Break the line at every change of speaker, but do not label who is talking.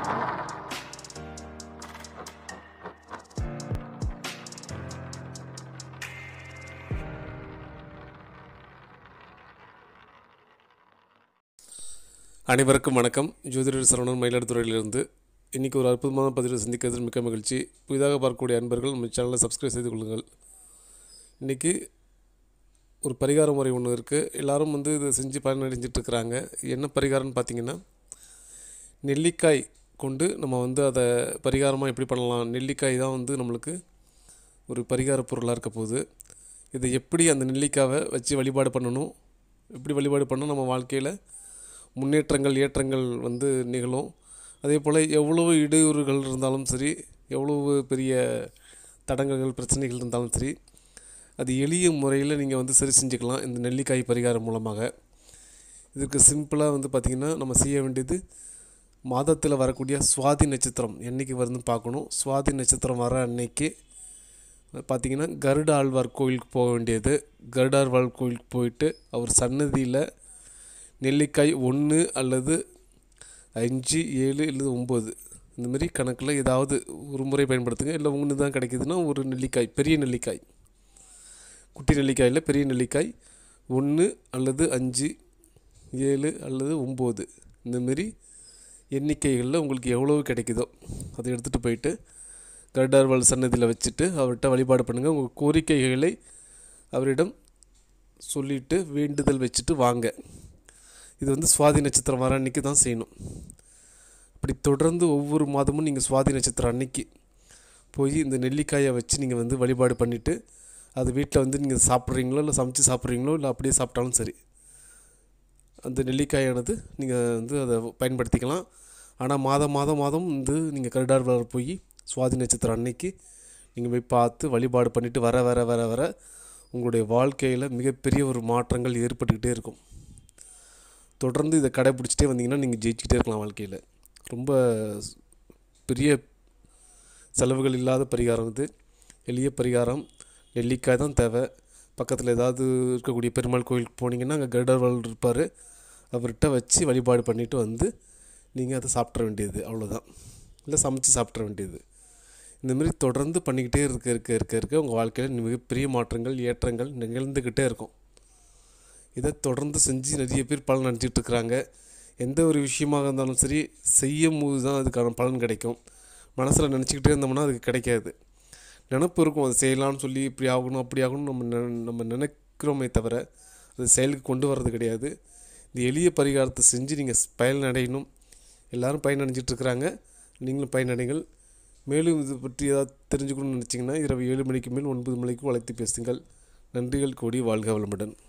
அனைவருக்கும் வணக்கம் ஜோதிடர் சரவணன் மயிலாடுதுறையிலிருந்து இன்றைக்கி ஒரு அற்புதமான பதிவில் சந்திக்கிறதுல மிக்க மகிழ்ச்சி புதிதாக பார்க்கக்கூடிய அன்பர்கள் நம்ம சேனலை சப்ஸ்கிரைப் செய்து கொள்ளுங்கள் இன்றைக்கி ஒரு பரிகார முறை ஒன்று இருக்குது எல்லாரும் வந்து இதை செஞ்சு பயனடைஞ்சிட்டு இருக்கிறாங்க என்ன பரிகாரம்னு பார்த்தீங்கன்னா நெல்லிக்காய் கொண்டு நம்ம வந்து அதை பரிகாரமாக எப்படி பண்ணலாம் நெல்லிக்காய் தான் வந்து நம்மளுக்கு ஒரு பரிகார பொருளாக இருக்க போகுது இதை எப்படி அந்த நெல்லிக்காவை வச்சு வழிபாடு பண்ணணும் எப்படி வழிபாடு பண்ணால் நம்ம வாழ்க்கையில் முன்னேற்றங்கள் ஏற்றங்கள் வந்து நிகழும் அதே போல் எவ்வளவு இடையூறுகள் இருந்தாலும் சரி எவ்வளவு பெரிய தடங்கல்கள் பிரச்சனைகள் இருந்தாலும் சரி அது எளிய முறையில் நீங்கள் வந்து சரி செஞ்சுக்கலாம் இந்த நெல்லிக்காய் பரிகாரம் மூலமாக இதுக்கு சிம்பிளாக வந்து பார்த்திங்கன்னா நம்ம செய்ய வேண்டியது மாதத்தில் வரக்கூடிய சுவாதி நட்சத்திரம் என்றைக்கு வருதுன்னு பார்க்கணும் சுவாதி நட்சத்திரம் வர அன்னைக்கு பார்த்திங்கன்னா கருட ஆழ்வார் கோயிலுக்கு போக வேண்டியது கருட ஆழ்வார் கோயிலுக்கு போயிட்டு அவர் சன்னதியில் நெல்லிக்காய் ஒன்று அல்லது அஞ்சு ஏழு அல்லது ஒம்பது இந்த மாதிரி கணக்கில் ஏதாவது ஒரு முறை பயன்படுத்துங்க இல்லை ஒன்று தான் கிடைக்குதுன்னா ஒரு நெல்லிக்காய் பெரிய நெல்லிக்காய் குட்டி நெல்லிக்காயில் பெரிய நெல்லிக்காய் ஒன்று அல்லது அஞ்சு ஏழு அல்லது ஒம்பது இந்தமாரி எண்ணிக்கைகளில் உங்களுக்கு எவ்வளோ கிடைக்குதோ அதை எடுத்துகிட்டு போயிட்டு கருடார்வாள் சன்னதியில் வச்சுட்டு அவர்கிட்ட வழிபாடு பண்ணுங்கள் உங்கள் கோரிக்கைகளை அவரிடம் சொல்லிவிட்டு வேண்டுதல் வச்சுட்டு வாங்க இது வந்து சுவாதி நட்சத்திரம் வர அன்னைக்கு தான் செய்யணும் அப்படி தொடர்ந்து ஒவ்வொரு மாதமும் நீங்கள் சுவாதி நட்சத்திரம் அன்னைக்கு போய் இந்த நெல்லிக்காயை வச்சு நீங்கள் வந்து வழிபாடு பண்ணிவிட்டு அது வீட்டில் வந்து நீங்கள் சாப்பிட்றீங்களோ இல்லை சமைச்சு சாப்பிட்றீங்களோ இல்லை அப்படியே சாப்பிட்டாலும் சரி அந்த நெல்லிக்காயானது நீங்கள் வந்து அதை பயன்படுத்திக்கலாம் ஆனால் மாதம் மாதம் மாதம் வந்து நீங்கள் கருடார்வார் போய் சுவாதி நட்சத்திரம் அன்னைக்கு நீங்கள் போய் பார்த்து வழிபாடு பண்ணிவிட்டு வர வர வர வர உங்களுடைய வாழ்க்கையில் மிகப்பெரிய ஒரு மாற்றங்கள் ஏற்பட்டுக்கிட்டே இருக்கும் தொடர்ந்து இதை கடைப்பிடிச்சிட்டே வந்தீங்கன்னா நீங்கள் ஜெயிச்சுக்கிட்டே இருக்கலாம் வாழ்க்கையில் ரொம்ப பெரிய செலவுகள் இல்லாத பரிகாரம் இது எளிய பரிகாரம் நெல்லிக்காய் தான் தேவை பக்கத்தில் ஏதாவது இருக்கக்கூடிய பெருமாள் கோயிலுக்கு போனீங்கன்னா அங்கே கருடர்வாள் இருப்பார் அவர்கிட்ட வச்சு வழிபாடு பண்ணிவிட்டு வந்து நீங்கள் அதை சாப்பிட்ற வேண்டியது அவ்வளோதான் இல்லை சமைச்சு சாப்பிட்ற வேண்டியது இந்தமாரி தொடர்ந்து பண்ணிக்கிட்டே இருக்க இருக்க இருக்க இருக்க உங்கள் வாழ்க்கையில் மிகப்பெரிய மாற்றங்கள் ஏற்றங்கள் நிகழ்ந்துக்கிட்டே இருக்கும் இதை தொடர்ந்து செஞ்சு நிறைய பேர் பலன் அடைஞ்சிட்டு இருக்கிறாங்க எந்த ஒரு விஷயமாக இருந்தாலும் சரி செய்யும் போது தான் அதுக்கான பலன் கிடைக்கும் மனசில் நினச்சிக்கிட்டே இருந்தோம்னா அதுக்கு கிடைக்காது நினப்பு இருக்கும் அது செய்யலாம்னு சொல்லி இப்படி ஆகணும் அப்படி ஆகணும் நம்ம நெ நம்ம நினைக்கிறோமே தவிர அது செயலுக்கு கொண்டு வர்றது கிடையாது இந்த எளிய பரிகாரத்தை செஞ்சு நீங்கள் பயன் அடையணும் எல்லோரும் பயனடைஞ்சிட்டு இருக்கிறாங்க நீங்களும் பயனடைங்கள் மேலும் இது பற்றி ஏதாவது தெரிஞ்சுக்கணும்னு நினச்சிங்கன்னா இரவு ஏழு மணிக்கு மேல் ஒன்பது மணிக்கு அழைத்து பேசுங்கள் நன்றிகள் கூடி வாழ்க வளமுடன்